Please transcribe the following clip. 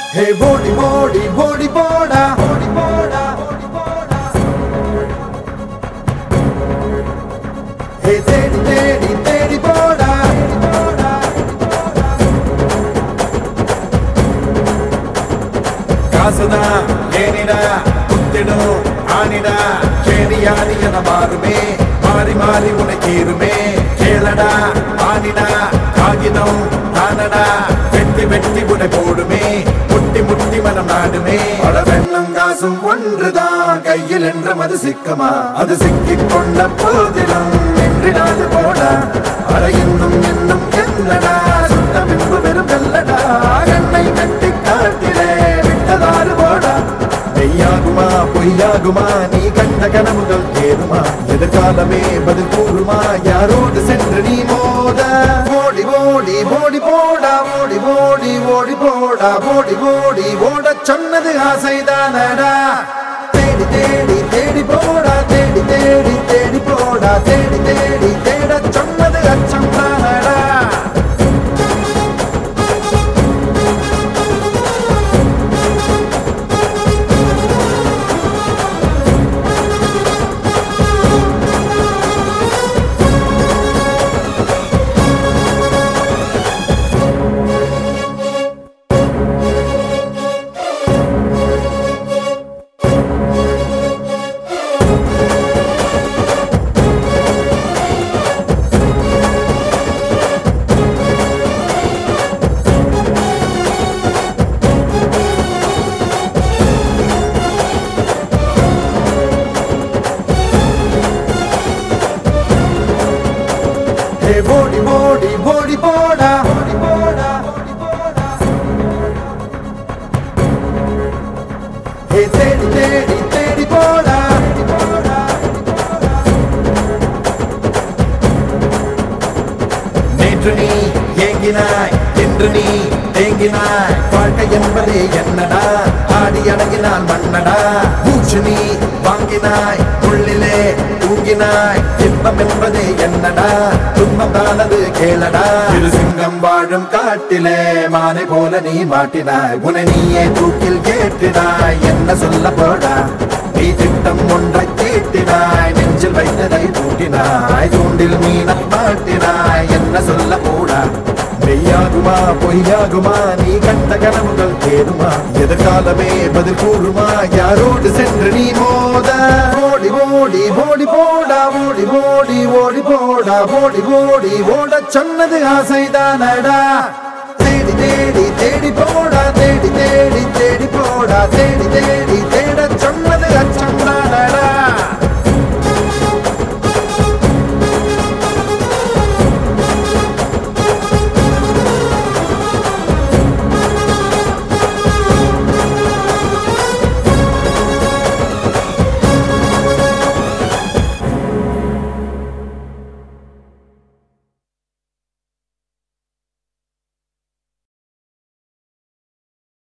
ஹே போடி போடி போடி போடா போடி போடா போடி போடா ஹே தேடி தேடி தேடி போடா போடா காசுதா ஏனிடா குத்திடும் ஆனிடா கேடியாடி என மாறுமே மாறி மாறி உனக்கீருமே கேளடா ஆனிடா காகிதம் தானடா வெட்டி வெட்டி உனை போடுமே முட்டி முட்டி மனம் நாடுமே பல வெள்ளம் காசும் ஒன்றுதான் கையில் என்ற மது சிக்கமா அது சிக்கிக் கொண்ட போதிலும் நின்றிடாது போடா அட இன்னும் இன்னும் என்னடா சுட்டம் என்பு வெறும் வெல்லடா கண்ணை கட்டி காட்டிலே விட்டதாறு போடா மெய்யாகுமா பொய்யாகுமா நீ கண்ட கனவுகள் ஏறுமா எதிர்காலமே பதில் கூறுமா யாரோடு சென்று நீ மோத ஓடி ஓடி ஓடி போடா ஓடி ஓடி ஓடி போடா ஓடி ஓடி ஓடச் சொன்னது ஆசைதானடா தேடி தேடி தேடி போடா தேடி தேடி தேடி போடா தேடி தேடி தேடச் சொன்னது அச்சம் தானடா ஹே ஓடி ஓடி ஓடி போடா ஓடி போடா ஓடி போடா ஹே தேடி தேடி தேடி போடா தேடி போடா நேற்று நீ ஏங்கினாய் இன்று நீ தேங்கினாய் வாழ்க்கை என்பதே என்னடா ஆடி அடங்கினான் மன்னடா மூச்சு நீ வாங்கினாய் உள்ளிலே தூங்கினாய் இன்பம் என்பதே என்னடா துன்பம் தானது கேளடா இரு சிங்கம் வாழும் காட்டிலே மானை போல நீ மாட்டினாய் உன நீயே தூக்கில் கேட்டினாய் என்ன சொல்ல போடா நீ திட்டம் ஒன்றை தீட்டினாய் நெஞ்சில் வைத்ததை பூட்டினாய் தூண்டில் மீனை மாட்டினாய் என்ன சொல்ல போடா மெய்யாகுமா பொய்யாகுமா நீ கண்ட கனவுகள் தேருமா எதிர்காலமே பதில் கூறுமா யாரோடு சென்று நீ மோத ஓடி ஓடி ஓடி போடா ஓடி ஓடி ஓடி போடா ஓடி ஓடி ஓடச் சொன்னது ஆசைதானடா தேடி தேடி தேடி போடா தேடி தேடி தேடி போடா தேடி தேடி தேடச்